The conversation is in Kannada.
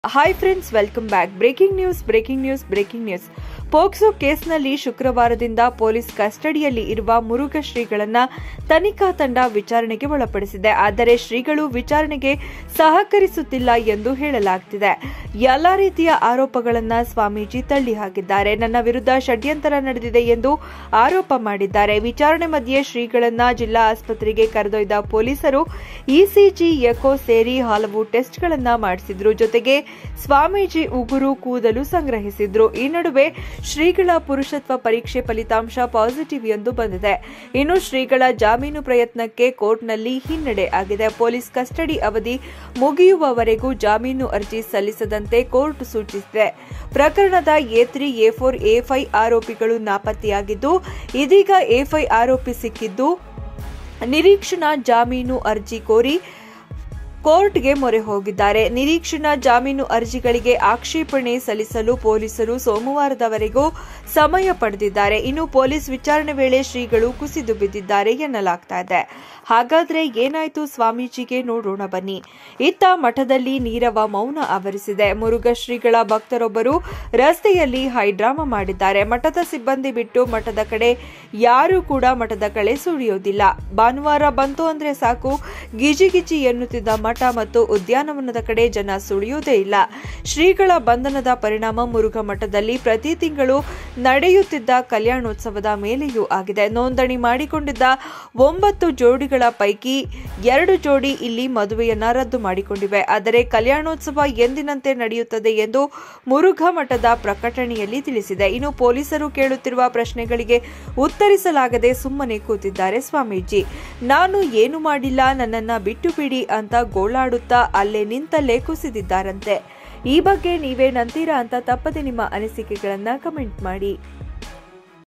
hi friends welcome back breaking news breaking news breaking news POCSO ಕೇಸ್ನಲ್ಲಿ ಶುಕ್ರವಾರದಿಂದ ಪೊಲೀಸ್ ಕಸ್ಟಡಿಯಲ್ಲಿ ಇರುವ ಮುರುಘ ಶ್ರೀಗಳನ್ನ ತನಿಖಾ ತಂಡ ವಿಚಾರಣೆಗೆ ಒಳಪಡಿಸಿದೆ ಆದರೆ ಶ್ರೀಗಳು ವಿಚಾರಣೆಗೆ ಸಹಕರಿಸುತ್ತಿಲ್ಲ ಎಂದು ಹೇಳಲಾಗುತ್ತಿದೆ ಎಲ್ಲಾ ರೀತಿಯ ಆರೋಪಗಳನ್ನ ಸ್ವಾಮೀಜಿ ತಳ್ಳಿ ಹಾಕಿದ್ದಾರೆ ನನ್ನ ವಿರುದ್ಧ ಷಡ್ಯಂತರ ನಡೆದಿದೆ ಎಂದು ಆರೋಪ ಮಾಡಿದ್ದಾರೆ ವಿಚಾರಣೆ ಮಧ್ಯೆ ಶ್ರೀಗಳನ್ನ ಜಿಲ್ಲಾ ಆಸ್ಪತ್ರೆಗೆ ಕರೆದೊಯ್ದ ಪೊಲೀಸರು ಇಸಿಜಿ ಎಕೋ ಸೇರಿ ಹಲವು ಟೆಸ್ಟ್ಗಳನ್ನ ಮಾಡಿಸಿದ್ರು ಜೊತೆಗೆ ಸ್ವಾಮೀಜಿ ಉಗುರು ಕೂದಲು ಸಂಗ್ರಹಿಸಿದ್ರು ಈ ನಡುವೆ ಶ್ರೀಗಳ ಪುರುಷತ್ವ ಪರೀಕ್ಷೆ ಫಲಿತಾಂಶ ಪಾಸಿಟಿವ್ ಎಂದು ಬಂದಿದೆ ಇನ್ನು ಶ್ರೀಗಳ ಜಾಮೀನು ಪ್ರಯತ್ನಕ್ಕೆ ಕೋರ್ಟ್ನಲ್ಲಿ ಹಿನ್ನಡೆ ಆಗಿದೆ ಪೊಲೀಸ್ ಕಸ್ಟಡಿ ಅವಧಿ ಮುಗಿಯುವವರೆಗೂ ಜಾಮೀನು ಅರ್ಜಿ ಸಲ್ಲಿಸದಂತೆ ಕೋರ್ಟ್ ಸೂಚಿಸಿದೆ ಪ್ರಕರಣದ A three A four A five ಆರೋಪಿಗಳು ನಾಪತ್ತೆಯಾಗಿದ್ದು ಇದೀಗ ಎ ಫೈ ಆರೋಪಿ ಸಿಕ್ಕಿದ್ದು ನಿರೀಕ್ಷಣಾ ಜಾಮೀನು ಅರ್ಜಿ ಕೋರಿ ಕೋರ್ಟ್ಗೆ ಮೊರೆ ಹೋಗಿದ್ದಾರೆ ನಿರೀಕ್ಷಣಾ ಜಾಮೀನು ಅರ್ಜಿಗಳಿಗೆ ಆಕ್ಷೇಪಣೆ ಸಲ್ಲಿಸಲು ಪೊಲೀಸರು ಸೋಮವಾರದವರೆಗೂ ಸಮಯ ಪಡೆದಿದ್ದಾರೆ ಇನ್ನು ಪೊಲೀಸ್ ವಿಚಾರಣೆ ವೇಳೆ ಶ್ರೀಗಳು ಕುಸಿದು ಬಿದ್ದಿದ್ದಾರೆ ಎನ್ನಲಾಗ್ತಾ ಇದೆ ಹಾಗಾದ್ರೆ ಏನಾಯ್ತು ಸ್ವಾಮೀಜಿಗೆ ನೋಡೋಣ ಬನ್ನಿ ಇತ್ತ ಮಠದಲ್ಲಿ ನೀರವ ಮೌನ ಆವರಿಸಿದೆ ಮುರುಘ ಶ್ರೀಗಳ ಭಕ್ತರೊಬ್ಬರು ರಸ್ತೆಯಲ್ಲಿ ಹೈಡ್ರಾಮಾ ಮಾಡಿದ್ದಾರೆ ಮಠದ ಸಿಬ್ಬಂದಿ ಬಿಟ್ಟು ಮಠದ ಕಡೆ ಯಾರೂ ಕೂಡ ಮಠದ ಕಡೆ ಸುಳಿಯೋದಿಲ್ಲ ಭಾನುವಾರ ಬಂತು ಅಂದ್ರೆ ಸಾಕು ಗಿಜಿಗಿಜಿ ಎನ್ನುತ್ತಿದ್ದ ಮಠ ಮತ್ತು ಉದ್ಯಾನವನದ ಕಡೆ ಜನ ಸುಳಿಯುವುದೇ ಇಲ್ಲ ಶ್ರೀಗಳ ಬಂಧನದ ಪರಿಣಾಮ ಮುರುಘ ಮಠದಲ್ಲಿ ಪ್ರತಿ ತಿಂಗಳು ನಡೆಯುತ್ತಿದ್ದ ಕಲ್ಯಾಣೋತ್ಸವದ ಮೇಲೆಯೂ ಆಗಿದೆ ನೋಂದಣಿ ಮಾಡಿಕೊಂಡಿದ್ದ ಒಂಬತ್ತು ಜೋಡಿಗಳ ಪೈಕಿ ಎರಡು ಜೋಡಿ ಇಲ್ಲಿ ಮದುವೆಯನ್ನ ರದ್ದು ಮಾಡಿಕೊಂಡಿವೆ ಆದರೆ ಕಲ್ಯಾಣೋತ್ಸವ ಎಂದಿನಂತೆ ನಡೆಯುತ್ತದೆ ಎಂದು ಮುರುಘ ಮಠದ ಪ್ರಕಟಣೆಯಲ್ಲಿ ತಿಳಿಸಿದೆ ಇನ್ನು ಪೊಲೀಸರು ಕೇಳುತ್ತಿರುವ ಪ್ರಶ್ನೆಗಳಿಗೆ ಉತ್ತರಿಸಲಾಗದೆ ಸುಮ್ಮನೆ ಕೂತಿದ್ದಾರೆ ಸ್ವಾಮೀಜಿ ನಾನು ಏನು ಮಾಡಿಲ್ಲ ನನ್ನನ್ನ ಬಿಟ್ಟು ಬಿಡಿ ಅಂತ ಗೋಳಾಡುತ್ತಾ ಅಲ್ಲೇ ನಿಂತಲ್ಲೇ ಕುಸಿದಿದ್ದಾರಂತೆ ಈ ಬಗ್ಗೆ ನೀವೇನಂತೀರಾ ಅಂತ ತಪ್ಪದೆ ನಿಮ್ಮ ಅನಿಸಿಕೆಗಳನ್ನ ಕಮೆಂಟ್ ಮಾಡಿ